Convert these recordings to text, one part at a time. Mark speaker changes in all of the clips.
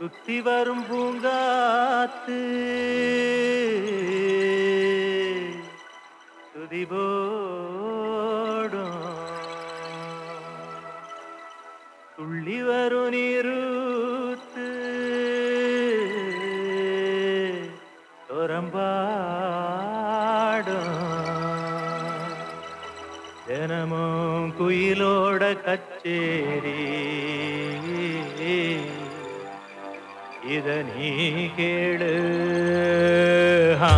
Speaker 1: சுத்தி வரும் பூங்காத்து துதி போடும் துள்ளி வரும் நீரூத்து துறம்பாடும் தினமும் குயிலோட கச்சேரி இத நீ கேளு ஆ.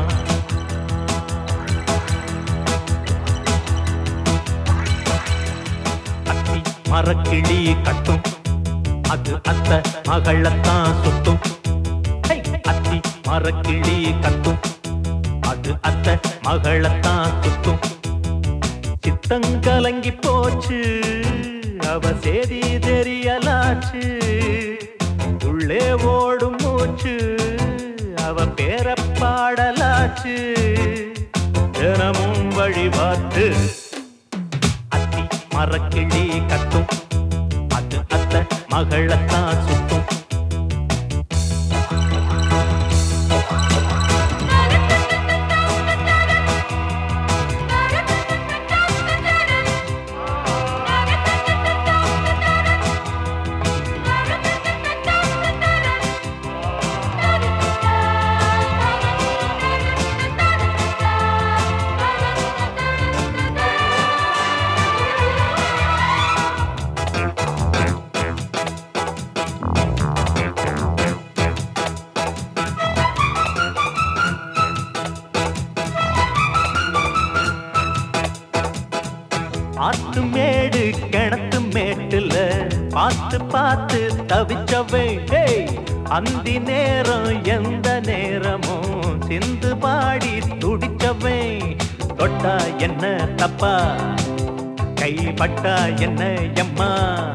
Speaker 1: அத்தி மரக்கிளி கட்டும் அது அத்த மகளத்தான் சுத்தும் ஹை! அத்தி மரக்கிளி கட்டும் அது அத்த மகளத்தான் சுத்தும் சித்தங்கலங்கி போச்சு அவ சேதி தெரியலாச்சு உள்ளே ஓடும் மூச்சு அவ பேர பாடலாச்சு தினமும் வழிபாட்டு அத்தி மரக்கிளி கட்டும் அது அத்த மகளத்தான் சுத்தும் ஆத்து மேடு கிணத்து மேட்டுல பார்த்து பார்த்து தவிச்சவை டேய், அந்தி நேரம் எந்த நேரமும் சிந்து பாடி துடிச்சவை தொட்டா என்ன தப்பா கைப்பட்டா என்ன எம்மா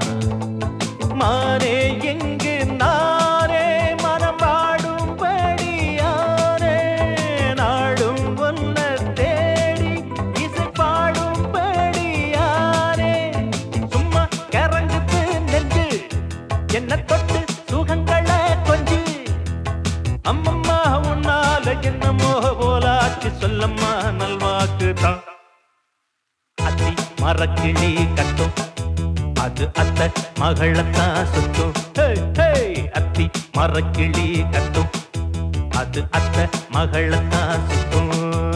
Speaker 1: மானே எங்கு நானே மனம் பாடும்படியானே நாடும் ஒன்ன தேடி இசை பாடும்படியானே சும்மா கரங்குத்து நெஞ்சு என்ன தொட்டு சுகங்களை கொஞ்சி அம்மம்மா உன்னால என்னமோ போலாச்சு சொல்லம்மா நல்வாக்கு தான் அத்தி மரக்கிளி கட்டும் அது அத்த மகளத்தான் சுத்தும் ஹே, ஹே, அத்தி மரக்கிளி கட்டும் அது அத்த மகளத்தான் சுத்தும்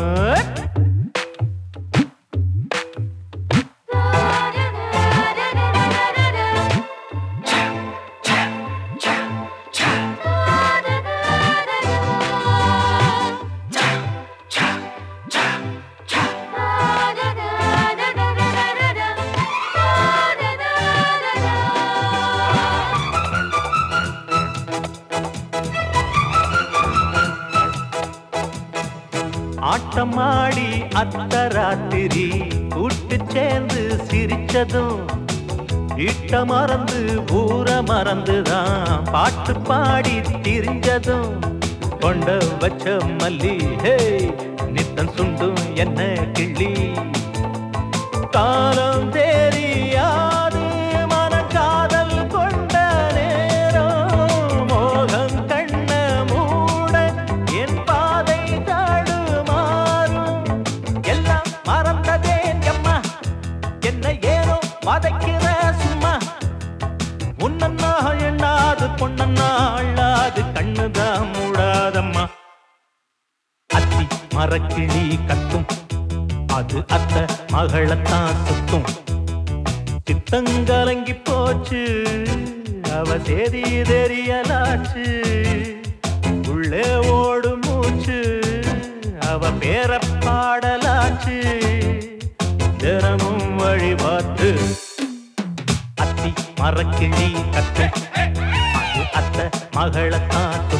Speaker 1: ஆட்டமாடி அத்தராத்திரி கூட்டு சேர்ந்து சிரிச்சதும் வீட்ட மறந்து ஊர மறந்துதான் பாட்டு பாடி திரிஞ்சதும் கொண்ட வச்ச மல்லி ஹே நித்தம் சுண்டும் என்ன கிள்ளி காலம் தெரியாது மனக்காதல் கொண்ட நேரம் மோகம் கண்ண மூட என் பாதை தடுமாறும் எல்லாம் மறந்ததேன் அம்மா என்ன ஏனோ வதைக்கிற சும்மா உன்னன்னா எண்ணாது பொன்னன்னா அள்ளாது கண்ணுதான் மூடாதம்மா அத்தி மரக்கிளி கத்தும் அது அத்த மகளத்தான் சுத்தும் சித்தங்கலங்கி போச்சு அவ சேதி தெரியலாச்சு உள்ளே ஓடும் மூச்சு அவ பேர பாடலாச்சு தினமும் வழிபாட்டு அத்தி மரக்கிளி கத்து அது அத்த மகளத்தான்